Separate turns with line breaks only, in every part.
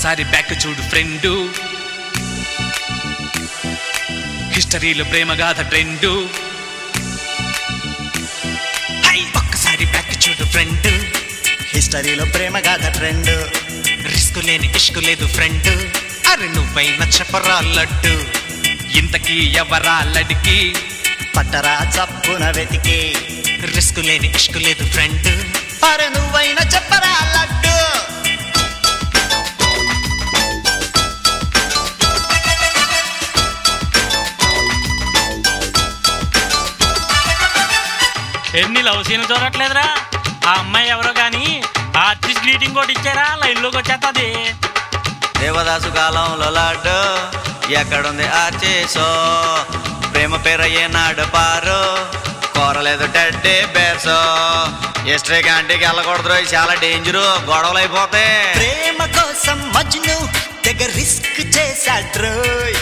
ఒక్కసారి బ్యాక్ చూడు ఫ్రెండు హిస్టరీలో ప్రేమగాథ ట్రెండు హై ఒక్కసారి బ్యాక్ చూడు ఫ్రెండ్
హిస్టరీలో ప్రేమ గాథ ట్రెండ్
రిస్క్ లేని ఇష్కు లేదు ఫ్రెండ్ అరే నువ్వైనా చెప్పరా లడ్డు ఇంతకీ ఎవరా లడికి
పట్టరా చప్పున వెతికి
రిస్క్ లేని ఇష్కు లేదు ఫ్రెండ్
అరే నువ్వైనా చెప్పరా లడ్డు
ఎన్ని లవ్ సీన్లు చూడట్లేదురా ఆ అమ్మాయి ఎవరో గాని ఆర్టిస్ట్ గ్రీటింగ్ కూడా ఇచ్చారా లైన్ లోకి వచ్చేస్తుంది
దేవదాసు కాలంలో లాడ్డు ఎక్కడుంది ఆర్చేసో ప్రేమ పేర ఏనాడు పారు కోరలేదు టెడ్డే బేర్సో ఎస్ట్రే క్యాంటీకి వెళ్ళకూడదు ఇది చాలా డేంజరు గొడవలు అయిపోతాయి
ప్రేమ కోసం మజ్ను తెగ రిస్క్ చేశాడ్రోయ్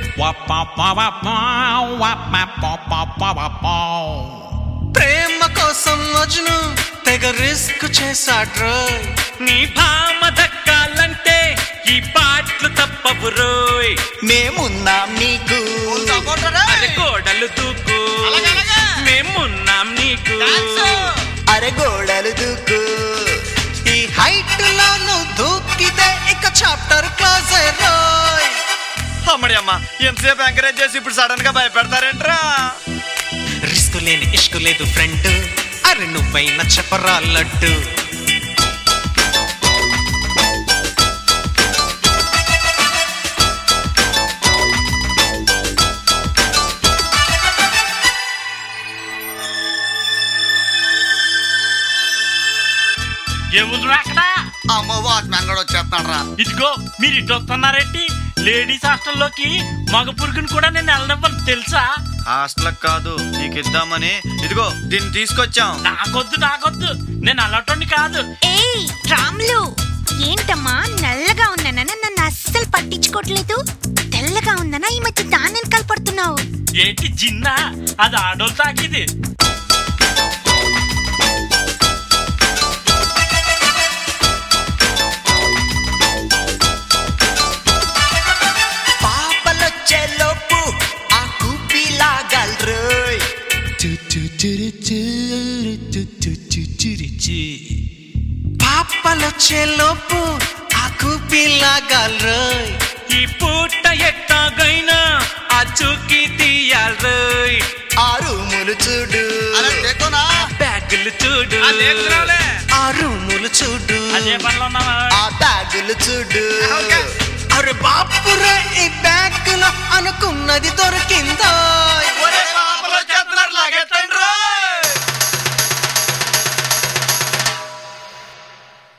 ప్రేమ కోసం మజ్ను తెగ రిస్క్ చేశాడ్రో నీ భామ దక్కాలంటే ఈ పాటలు తప్పవు రోయ్
మేమున్నాం నీకు
అరే గోడలు దూకు మేమున్నాం నీకు
అరే గోడలు దూకు ఈ హైట్ లో నువ్వు దూకితే ఇక చాప్టర్ క్లోజ్ రోయ్
అమ్మడి అమ్మ ఎంతసేపు ఎంకరేజ్ చేసి ఇప్పుడు సడన్ గా భయపెడతారేంట్రా
రిస్క్ లేని ఇష్కు లేదు ఫ్రెండ్ అరే నువ్వైనా చెప్పరా లడ్డు
ఎవరు అక్కడ
అమ్మ వాచ్మెన్ కూడా వచ్చేస్తాడు రా
ఇదిగో మీరు ఇటు వస్తున్నారేంటి లేడీస్ హాస్టల్లోకి మగ పురుగుని కూడా నేను వెళ్ళనివ్వను తెలుసా
హాస్టల్ కాదు నీకు ఇద్దామని ఇదిగో దీన్ని తీసుకొచ్చాం
నాకొద్దు నాకొద్దు నేను అలాంటి కాదు
ఏయ్ రాములు ఏంటమ్మా నల్లగా ఉన్నానని నన్ను అస్సలు పట్టించుకోవట్లేదు తెల్లగా ఉందనా ఈ మధ్య దాని వెనకాల పడుతున్నావు
ఏంటి జిన్నా అది ఆడోళ్ళు తాకిది
పాపలొచ్చే లోపు ఆ కూపి లాగలరోయ్
పాపలొచ్చే లోపు ఆ కూపిలాగాల్రోయ్ ఈ పూట ఎట్టాగైనా ఆ చూకి తీయాల్రోయ్
ఆ రూములు చూడు
బ్యాగులు చూడు ఆ రూములు చూడు
అదే పనిలో ఉన్నావా
ఆ బ్యాగులు చూడు
అరే బాపురే ఈ బ్యాగ్ లో అనుకున్నది దొరికిందో
వచ్చేస్తున్నారు లాగెత్తండి